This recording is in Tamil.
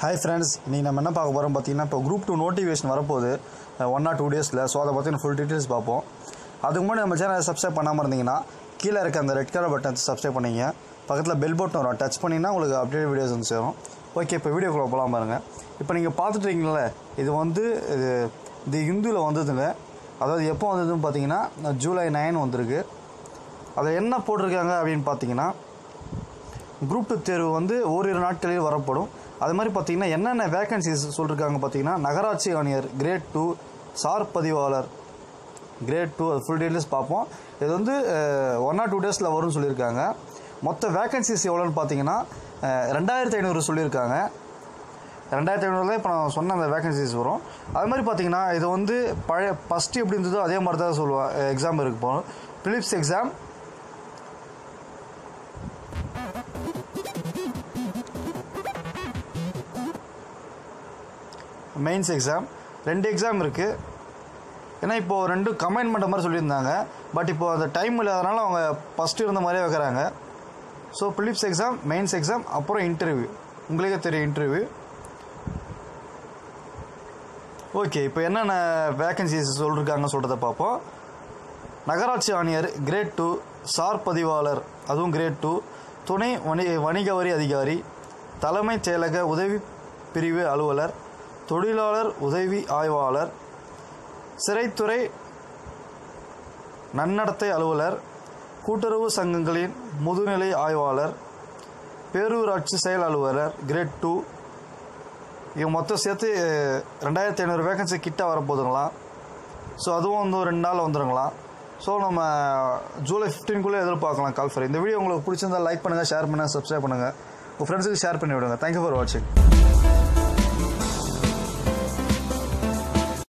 ஹாய் ஃப்ரெண்ட்ஸ் இன்றைக்கி நம்ம என்ன பார்க்க போகிறோம் பார்த்தீங்கன்னா இப்போ குரூப் டூ நோட்டிஃபிகேஷன் வரப்போகுது ஒன் ஆர் டூ டேஸில் ஸோ அதை பற்றின ஃபுல் டீட்டெயில்ஸ் பார்ப்போம் அதுக்கு முன்னாடி நம்ம சேனலை சப்ஸ்கிரைப் பண்ணாமல் இருந்தீங்கன்னா கீழே இருக்க அந்த ரெட் கலர் பட்டன் சப்ஸ்கிரைப் பண்ணிங்க பக்கத்தில் பெல் பட்டன் வரும் டச் பண்ணிங்கன்னா உங்களுக்கு அப்டேட் வீடியோஸ் வந்து சேரும் ஓகே இப்போ வீடியோக்குள்ளே போகலாம் பாருங்க இப்போ நீங்கள் பார்த்துட்டீங்களே இது வந்து இது இது இந்துவில் வந்ததுங்க அதாவது எப்போ வந்ததுன்னு பார்த்தீங்கன்னா ஜூலை நைன் வந்திருக்கு அதில் என்ன போட்டிருக்காங்க அப்படின்னு பார்த்தீங்கன்னா குரூப் டூ தேர்வு வந்து ஓரிரு நாட்களில் வரப்படும் அது மாதிரி பார்த்தீங்கன்னா என்னென்ன வேகன்சிஸ் சொல்லியிருக்காங்க பார்த்தீங்கன்னா நகராட்சி ஆணையர் கிரேட் டூ சார் பதிவாளர் கிரேட் டூ அது ஃபுல் டீட்டெயில்ஸ் பார்ப்போம் இது வந்து ஒன் ஆர் டூ டேஸில் வரும்னு சொல்லியிருக்காங்க மொத்த வேகன்சிஸ் எவ்வளோன்னு பார்த்தீங்கன்னா அஹ், ரெண்டாயிரத்தி ஐநூறு சொல்லியிருக்காங்க ரெண்டாயிரத்தி ஐநூறுல இப்போ நான் சொன்ன அந்த வேகன்சிஸ் வரும் அது மாதிரி பார்த்தீங்கன்னா இது வந்து பழைய ஃபஸ்ட்டு எப்படி இருந்ததோ அதே மாதிரி தான் சொல்லுவேன் எக்ஸாம் இருக்கு போகணும் பிலிப்ஸ் எக்ஸாம் மெயின்ஸ் எக்ஸாம் ரெண்டு எக்ஸாம் இருக்குது ஏன்னா இப்போது ரெண்டும் கம்பைன் பண்ணுற மாதிரி சொல்லியிருந்தாங்க பட் இப்போ அந்த டைம் இல்லாதனால அவங்க ஃபஸ்ட்டு இருந்த மாதிரியே வைக்கிறாங்க so prelims exam mains exam அப்புறம் இன்டர்வியூ உங்களுக்கே தெரியும் இன்டர்வியூ ஓகே இப்போ என்னென்ன வேகன்சிஸ் சொல்லியிருக்காங்க சொல்கிறத பார்ப்போம் நகராட்சி ஆணையர் கிரேட் டூ சார் பதிவாளர் அதுவும் கிரேட் டூ துணை வணி வணிக வரி அதிகாரி தலைமைச் செயலக உதவி பிரிவு அலுவலர் தொழிலாளர் உதவி ஆய்வாளர் சிறைத்துறை நன்னடத்தை அலுவலர் கூட்டுறவு சங்கங்களின் முதுநிலை ஆய்வாளர் பேரூராட்சி செயல் அலுவலர் கிரேட் டூ இவங்க மொத்தம் சேர்த்து ரெண்டாயிரத்தி ஐநூறு வேகன்சி கிட்ட வரப்போகுதுங்களாம் ஸோ அதுவும் வந்து ஒரு ரெண்டு நாள் வந்துருங்களாம் ஸோ நம்ம ஜூலை ஃபிஃப்டீன்குள்ளே எதிர்பார்க்கலாம் கால் ஃபர் இந்த வீடியோ உங்களுக்கு பிடிச்சிருந்தா லைக் பண்ணுங்கள் ஷேர் பண்ணுங்கள் சப்ஸ்கிரைப் பண்ணுங்கள் உங்கள் ஃப்ரெண்ட்ஸுக்கு ஷேர் பண்ணி விடுங்க தேங்க்யூ ஃபார் வாட்சிங்